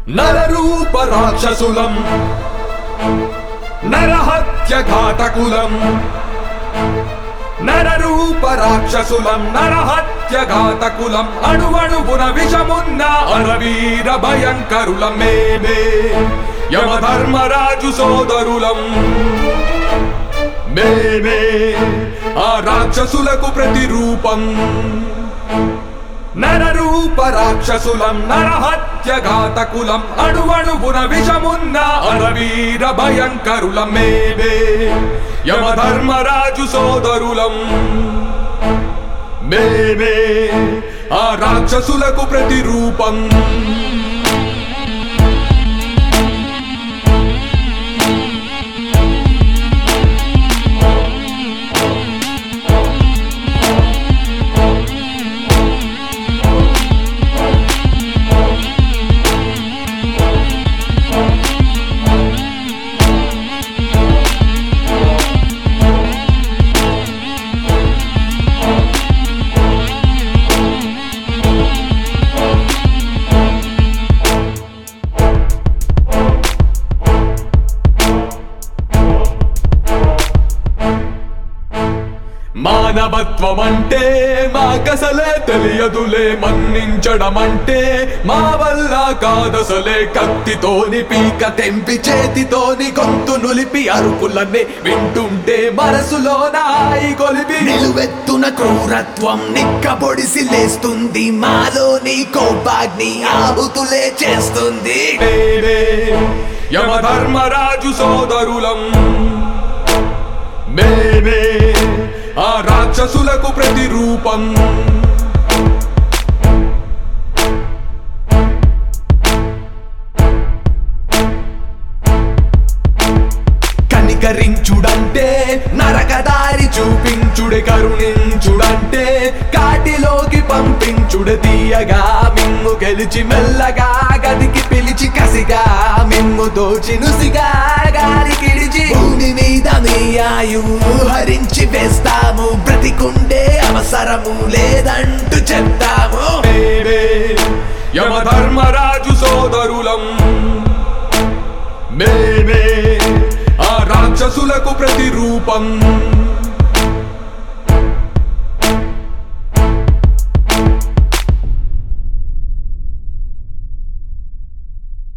నరరూప రాక్షసులం నరహత్య ఘాతకులం నరరూప రాక్షసులం నరహత్య ఘాతకులం అణువణువున విషమున్న అరవీర భయంకరులం మేమే యమధర్మరాజు సోదరులం మేమే ఆ రాక్షసులకు ప్రతిరూపం నరరూప రాక్షసులం నరహత్య ఘాతకులం అణువణువున విషమున్న అరవీర భయంకరులం మేమే యమధర్మరాజు సోదరులం మేమే ఆ రాక్షసులకు ప్రతిరూపం మానవత్వం అంటే మాకసలే తెలియదులే మన్నించడం అంటే మా వల్ల కాదసలే కత్తితోని పీక తెంపి చేతితోని గొంతు నులిపి అరుపులన్నీ వింటుంటే మనసులో నాయి కొలిపి నిలువెత్తున క్రూరత్వం నిక్కబొడిసి లేస్తుంది మాలోని కోపాగ్ని ఆహుతులే చేస్తుంది మేమే యమధర్మరాజు సోదరులం మేమే ఆ రాక్షసులకు ప్రతిరూపం కనికరించుడంటే నరకదారి చూపించుడే కరుణించుడంటే కాటిలోకి పంపించుడే తీయగా మిమ్ము గెలిచి మెల్లగా గదికి పిలిచి కసిగా మిమ్ము దోచి నుసిగా గాలి కిడిచి భూమి మీద మీ ఆయువు హరించి వేస్తాము బ్రతికుండే అవసరము లేదంటూ చెప్తాము మేమే యమధర్మరాజు సోదరులం మేమే ఆ రాక్షసులకు ప్రతిరూపం